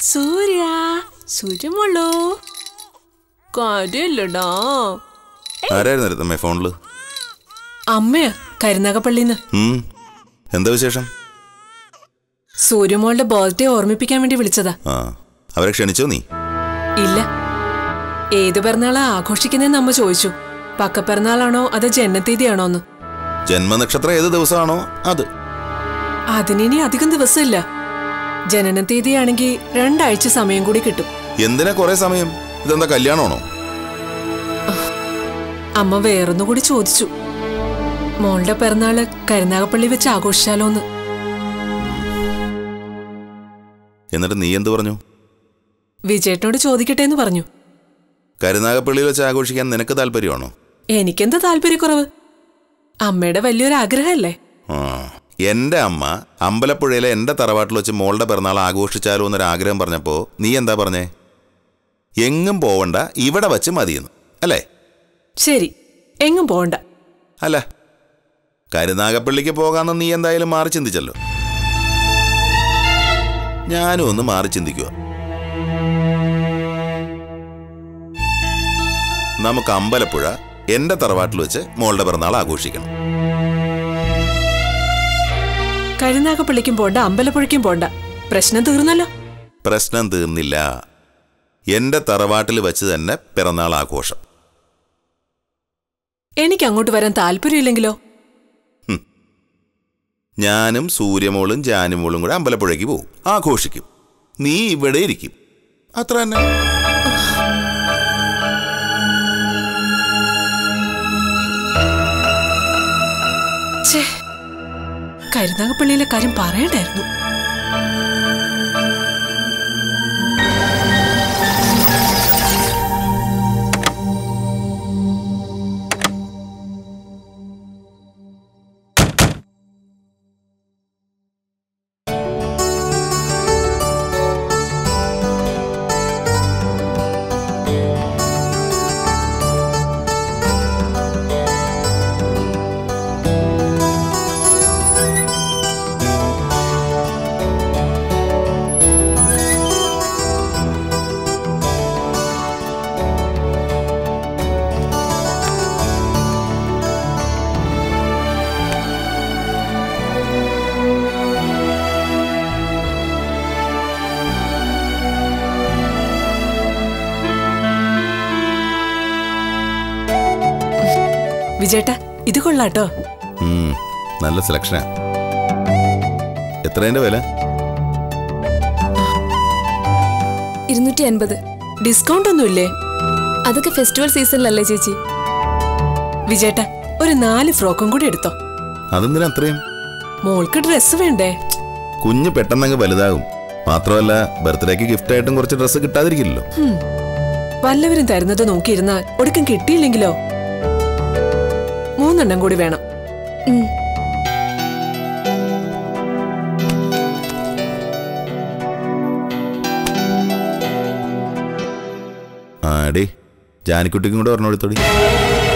സൂര്യ സൂര്യമോളൂ കാര്യല്ലടാ ആരായിരുന്നു രത്തമ്മേ ഫോണില് അമ്മയാ കരുനാഗപ്പള്ളിന്ന് ഉം. എന്താ വിശേഷം സൂര്യമോളുടെ ബർത്ത്ഡേ ഓർമ്മിപ്പിക്കാൻ വേണ്ടി വിളിച്ചതാ ആ അവരെ ക്ഷണിച്ചോ നീ ഇല്ല ഏത് പിറന്നാളാ ആഘോഷിക്കുന്നതെന്ന് അമ്മ ചോദിച്ചു പക്ക പിറന്നാളാണോ അതോ ജന്മത്തീയതിയാണോ എന്ന് ജന്മനക്ഷത്രം ഏത് ദിവസമാണോ അത് അതിനി അധികം ദിവസമില്ല ജനനത്തീയതിയാണെങ്കിൽ രണ്ടാഴ്ച സമയം കൂടി കിട്ടും എന്തിനാ കുറെ സമയം ഇതെന്താ കല്യാണമാണോ അമ്മ വേറൊന്നു കൂടി ചോദിച്ചു മോളുടെ പിറന്നാള് കരുനാഗപ്പള്ളി വെച്ച് ആഘോഷിച്ചാലോന്ന് എന്നിട്ട് നീ എന്ത് പറഞ്ഞു വിജയേട്ടനോട് ചോദിക്കട്ടെ എന്ന് പറഞ്ഞു കരുനാഗപ്പള്ളിയിൽ വെച്ച് ആഘോഷിക്കാൻ നിനക്ക് താല്പര്യമാണോ എനിക്കെന്താ താല്പര്യക്കുറവ് അമ്മയുടെ വലിയൊരു ആഗ്രഹമല്ലേ ആ എന്റെ അമ്മ അമ്പലപ്പുഴയിലെ എന്റെ തറവാട്ടിൽ വെച്ച് മോളുടെ പിറന്നാൾ ആഘോഷിച്ചാലോ എന്നൊരു ആഗ്രഹം പറഞ്ഞപ്പോ നീ എന്താ പറഞ്ഞേ എങ്ങും പോവണ്ട ഇവിടെ വച്ച് മതിയെന്ന് അല്ലേ ശരി എങ്ങും പോണ്ട അല്ല കരുനാഗപ്പള്ളിക്ക് പോകാമെന്ന് നീ എന്തായാലും മാറി ചിന്തിച്ചല്ലോ ഞാനും ഒന്ന് മാറി ചിന്തിക്കുക നമുക്ക് അമ്പലപ്പുഴ എന്റെ തറവാട്ടിൽ വെച്ച് മോളുടെ പിറന്നാൾ ആഘോഷിക്കണം കരുനാഗപ്പള്ളിക്കും പോണ്ട അമ്പലപ്പുഴയ്ക്കും പോണ്ട പ്രശ്നം തീർന്നല്ലോ പ്രശ്നം തീർന്നില്ല എന്റെ തറവാട്ടിൽ വെച്ച് തന്നെ പിറന്നാൾ ആഘോഷം എനിക്ക് അങ്ങോട്ട് വരാൻ താല്പര്യമില്ലെങ്കിലോ ഞാനും സൂര്യമോളും ജാനുമോളും കൂടെ അമ്പലപ്പുഴയ്ക്ക് പോകും ആഘോഷിക്കും നീ ഇവിടെ ഇരിക്കും അത്ര തന്നെ ഛേ കരുനാഗപ്പള്ളിയിലെ കാര്യം പറയണ്ടായിരുന്നു വിജേട്ട ഇത് കൊള്ളാട്ടോ ഉം, നല്ല സെലക്ഷനാ എത്രേന്റെ വില ഇരുന്നൂറ്റി അൻപത് ഡിസ്കൗണ്ട് ഒന്നുമില്ലേ അതൊക്കെ ഫെസ്റ്റിവൽ സീസണിലല്ലേ ചേച്ചി വിജേട്ട ഒരു നാല് ഫ്രോക്കും കൂടി എടുത്തോ അതെന്തിനാ അത്രയും മോൾക്ക് ഡ്രസ്സ് വേണ്ടേ കുഞ്ഞ് പെട്ടെന്നങ്ങ് വലുതാകും മാത്രമല്ല ബർത്ത്ഡേക്ക് ഗിഫ്റ്റ് ആയിട്ടും കുറച്ച് ഡ്രസ്സ് കിട്ടാതിരിക്കില്ലല്ലോ ഹും. വല്ലവരും തരുന്നത് നോക്കിയിരുന്നാൽ ഒടുക്കം കിട്ടിയില്ലെങ്കിലോ മൂന്നെണ്ണം കൂടി വേണം ഉം. ആടി ജാനിക്കുട്ടിക്കും കൂടെ പറഞ്ഞു കൊടുത്തോടി